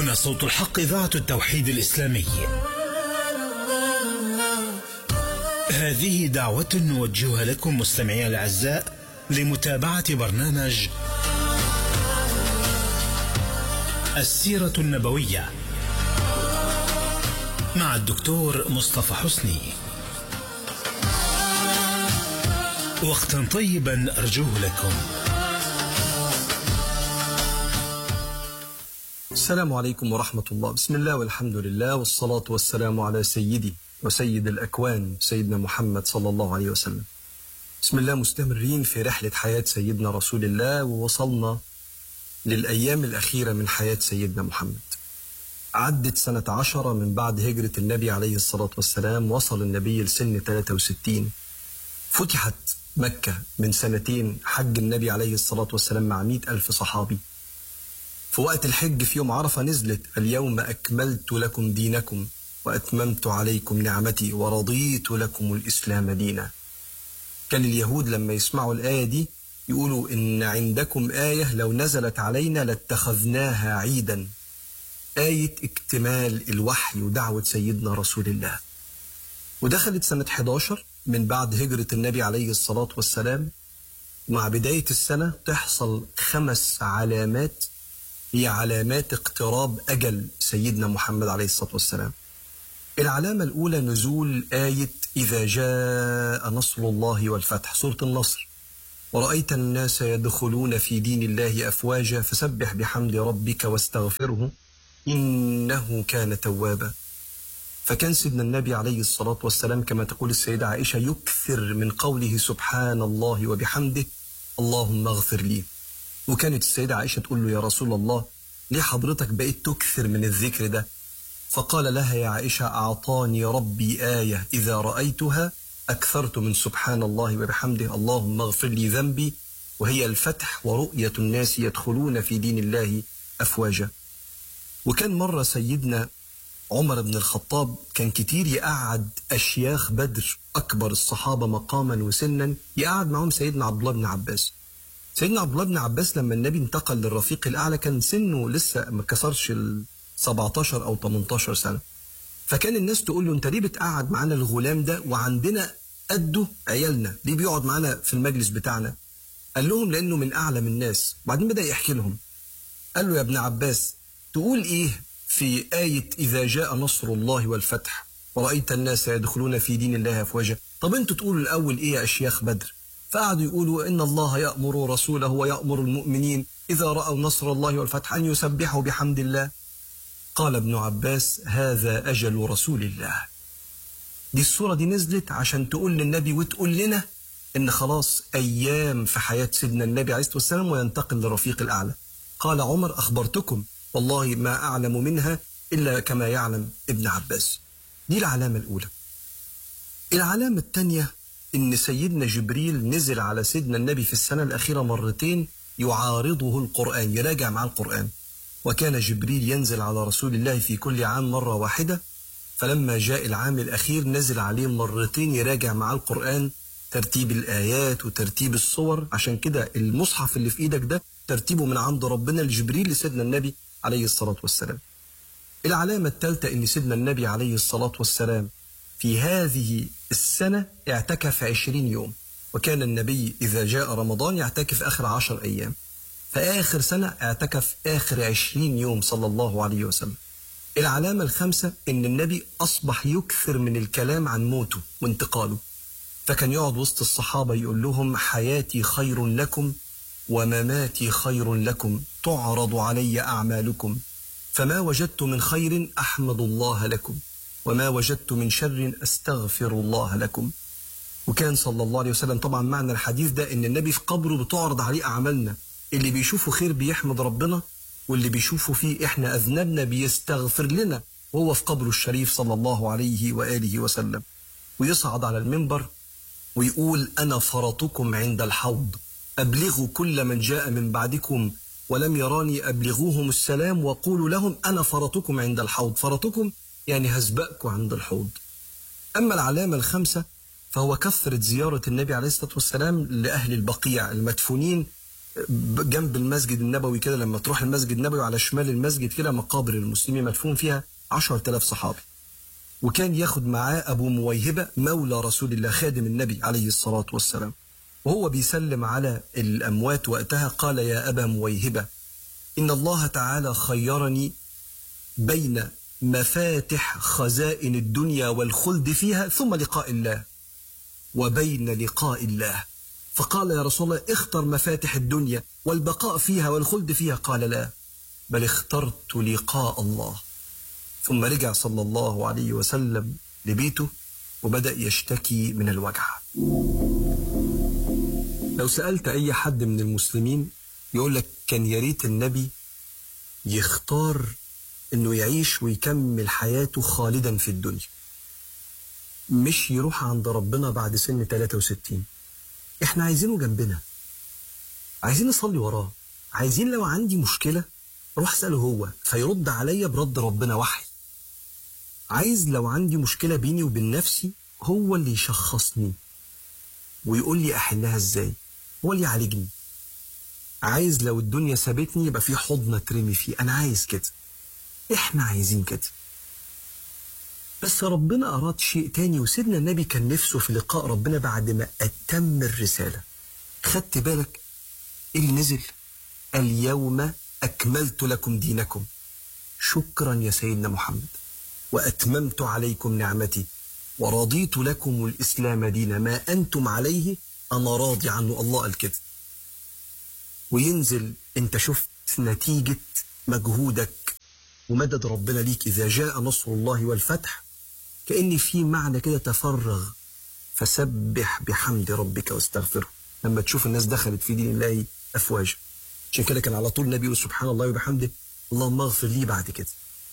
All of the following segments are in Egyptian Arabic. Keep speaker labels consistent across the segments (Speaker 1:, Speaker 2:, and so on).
Speaker 1: هنا صوت الحق إذاعة التوحيد الإسلامي هذه دعوة نوجهها لكم مستمعي الأعزاء لمتابعة برنامج السيرة النبوية مع الدكتور مصطفى حسني وقتا طيبا أرجوه لكم
Speaker 2: السلام عليكم ورحمة الله بسم الله والحمد لله والصلاة والسلام على سيدي وسيد الأكوان سيدنا محمد صلى الله عليه وسلم بسم الله مستمرين في رحلة حياة سيدنا رسول الله ووصلنا للأيام الأخيرة من حياة سيدنا محمد عدت سنة عشرة من بعد هجرة النبي عليه الصلاة والسلام وصل النبي لسن 63 فتحت مكة من سنتين حج النبي عليه الصلاة والسلام مع مئة ألف صحابي في وقت الحج في يوم عرفة نزلت اليوم أكملت لكم دينكم وأتممت عليكم نعمتي ورضيت لكم الإسلام دينا كان اليهود لما يسمعوا الآية دي يقولوا إن عندكم آية لو نزلت علينا لاتخذناها عيدا آية اكتمال الوحي ودعوة سيدنا رسول الله ودخلت سنة 11 من بعد هجرة النبي عليه الصلاة والسلام مع بداية السنة تحصل خمس علامات هي علامات اقتراب أجل سيدنا محمد عليه الصلاة والسلام العلامة الأولى نزول آية إذا جاء نصر الله والفتح سورة النصر ورأيت الناس يدخلون في دين الله أفواجا فسبح بحمد ربك واستغفره إنه كان توابا فكان سيدنا النبي عليه الصلاة والسلام كما تقول السيدة عائشة يكثر من قوله سبحان الله وبحمده اللهم اغفر لي وكانت السيدة عائشة تقول له يا رسول الله ليه حضرتك بقيت تكثر من الذكر ده فقال لها يا عائشة أعطاني ربي آية إذا رأيتها أكثرت من سبحان الله وبحمده اللهم اغفر لي ذنبي وهي الفتح ورؤية الناس يدخلون في دين الله أفواجا وكان مرة سيدنا عمر بن الخطاب كان كتير يقعد أشياخ بدر أكبر الصحابة مقاما وسنا يقعد معهم سيدنا عبد الله بن عباس سيدنا عبد الله بن عباس لما النبي انتقل للرفيق الأعلى كان سنه لسه ما كسرش ال 17 أو 18 سنة فكان الناس تقول له أنت ليه بتقعد معانا الغلام ده وعندنا قده عيالنا ليه بيقعد معانا في المجلس بتاعنا قال لهم لأنه من أعلم الناس وبعدين بدأ يحكي لهم قال له يا ابن عباس تقول إيه في آية إذا جاء نصر الله والفتح ورأيت الناس يدخلون في دين الله أفواجا طب أنتوا تقولوا الأول إيه يا أشياخ بدر فقعدوا يقولوا إن الله يأمر رسوله ويأمر المؤمنين إذا رأوا نصر الله والفتح أن يسبحوا بحمد الله قال ابن عباس هذا أجل رسول الله دي الصورة دي نزلت عشان تقول للنبي وتقول لنا إن خلاص أيام في حياة سيدنا النبي عليه الصلاة والسلام وينتقل للرفيق الأعلى قال عمر أخبرتكم والله ما أعلم منها إلا كما يعلم ابن عباس دي العلامة الأولى العلامة الثانية إن سيدنا جبريل نزل على سيدنا النبي في السنة الأخيرة مرتين يعارضه القرآن يراجع مع القرآن وكان جبريل ينزل على رسول الله في كل عام مرة واحدة فلما جاء العام الأخير نزل عليه مرتين يراجع مع القرآن ترتيب الآيات وترتيب الصور عشان كده المصحف اللي في إيدك ده ترتيبه من عند ربنا لجبريل لسيدنا النبي عليه الصلاة والسلام العلامة الثالثة أن سيدنا النبي عليه الصلاة والسلام في هذه السنة اعتكف عشرين يوم وكان النبي إذا جاء رمضان يعتكف آخر عشر أيام فآخر سنة اعتكف آخر عشرين يوم صلى الله عليه وسلم العلامة الخامسة أن النبي أصبح يكثر من الكلام عن موته وانتقاله فكان يقعد وسط الصحابة يقول لهم حياتي خير لكم ومماتي خير لكم تعرض علي أعمالكم فما وجدت من خير أحمد الله لكم وما وجدت من شر أستغفر الله لكم وكان صلى الله عليه وسلم طبعا معنى الحديث ده ان النبي في قبره بتعرض عليه اعمالنا اللي بيشوفه خير بيحمد ربنا واللي بيشوفه فيه احنا اذنبنا بيستغفر لنا وهو في قبره الشريف صلى الله عليه واله وسلم ويصعد على المنبر ويقول انا فرطكم عند الحوض ابلغوا كل من جاء من بعدكم ولم يراني ابلغوهم السلام وقولوا لهم انا فرطكم عند الحوض فرطكم يعني هسبقكم عند الحوض اما العلامه الخامسه فهو كثرة زيارة النبي عليه الصلاة والسلام لأهل البقيع المدفونين جنب المسجد النبوي كده لما تروح المسجد النبوي على شمال المسجد كده مقابر المسلمين مدفون فيها عشرة آلاف صحابي وكان ياخد معاه أبو مويهبة مولى رسول الله خادم النبي عليه الصلاة والسلام وهو بيسلم على الأموات وقتها قال يا أبا مويهبة إن الله تعالى خيرني بين مفاتح خزائن الدنيا والخلد فيها ثم لقاء الله وبين لقاء الله فقال يا رسول الله اختر مفاتح الدنيا والبقاء فيها والخلد فيها قال لا بل اخترت لقاء الله ثم رجع صلى الله عليه وسلم لبيته وبدأ يشتكي من الوجع لو سألت أي حد من المسلمين يقول لك كان يا ريت النبي يختار انه يعيش ويكمل حياته خالدا في الدنيا مش يروح عند ربنا بعد سن 63 احنا عايزينه جنبنا عايزين نصلي وراه عايزين لو عندي مشكلة اروح اسأله هو فيرد عليا برد ربنا وحي عايز لو عندي مشكلة بيني وبين نفسي هو اللي يشخصني ويقول لي احلها ازاي هو اللي يعالجني عايز لو الدنيا سابتني يبقى في حضن اترمي فيه انا عايز كده احنا عايزين كده بس ربنا اراد شيء تاني وسيدنا النبي كان نفسه في لقاء ربنا بعد ما اتم الرساله خدت بالك ايه اللي نزل اليوم اكملت لكم دينكم شكرا يا سيدنا محمد واتممت عليكم نعمتي ورضيت لكم الاسلام دينا ما انتم عليه انا راضي عنه الله قال كده وينزل انت شفت نتيجه مجهودك ومدد ربنا ليك إذا جاء نصر الله والفتح كأن في معنى كده تفرغ فسبح بحمد ربك واستغفره لما تشوف الناس دخلت في دين الله أفواجا عشان كده كان على طول النبي يقول سبحان الله وبحمده اللهم اغفر لي بعد كده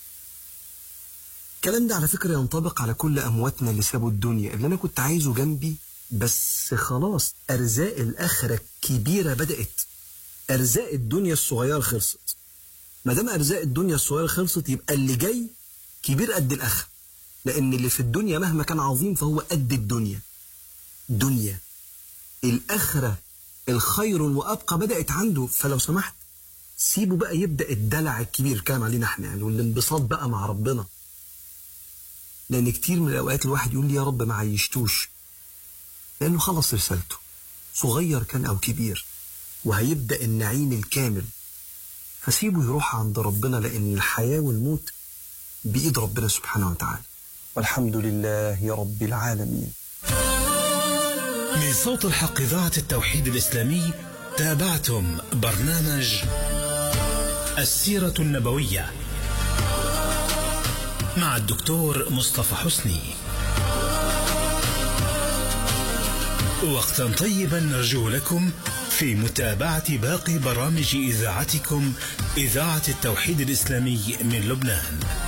Speaker 2: الكلام ده على فكرة ينطبق على كل أمواتنا اللي سابوا الدنيا اللي أنا كنت عايزه جنبي بس خلاص أرزاق الآخرة الكبيرة بدأت أرزاق الدنيا الصغيرة خلصت ما دام ارزاق الدنيا الصغيره خلصت يبقى اللي جاي كبير قد الاخر لان اللي في الدنيا مهما كان عظيم فهو قد الدنيا دنيا الاخره الخير وابقى بدات عنده فلو سمحت سيبه بقى يبدا الدلع الكبير كلام علينا احنا يعني والانبساط بقى مع ربنا لان كتير من الاوقات الواحد يقول لي يا رب ما عيشتوش لانه خلص رسالته صغير كان او كبير وهيبدا النعيم الكامل فسيبه يروح عند ربنا لأن الحياة والموت بإيد ربنا سبحانه وتعالى والحمد لله رب العالمين
Speaker 1: من صوت الحق إذاعة التوحيد الإسلامي تابعتم برنامج السيرة النبوية مع الدكتور مصطفى حسني وقتا طيبا نرجو لكم في متابعة باقي برامج إذاعتكم إذاعة التوحيد الإسلامي من لبنان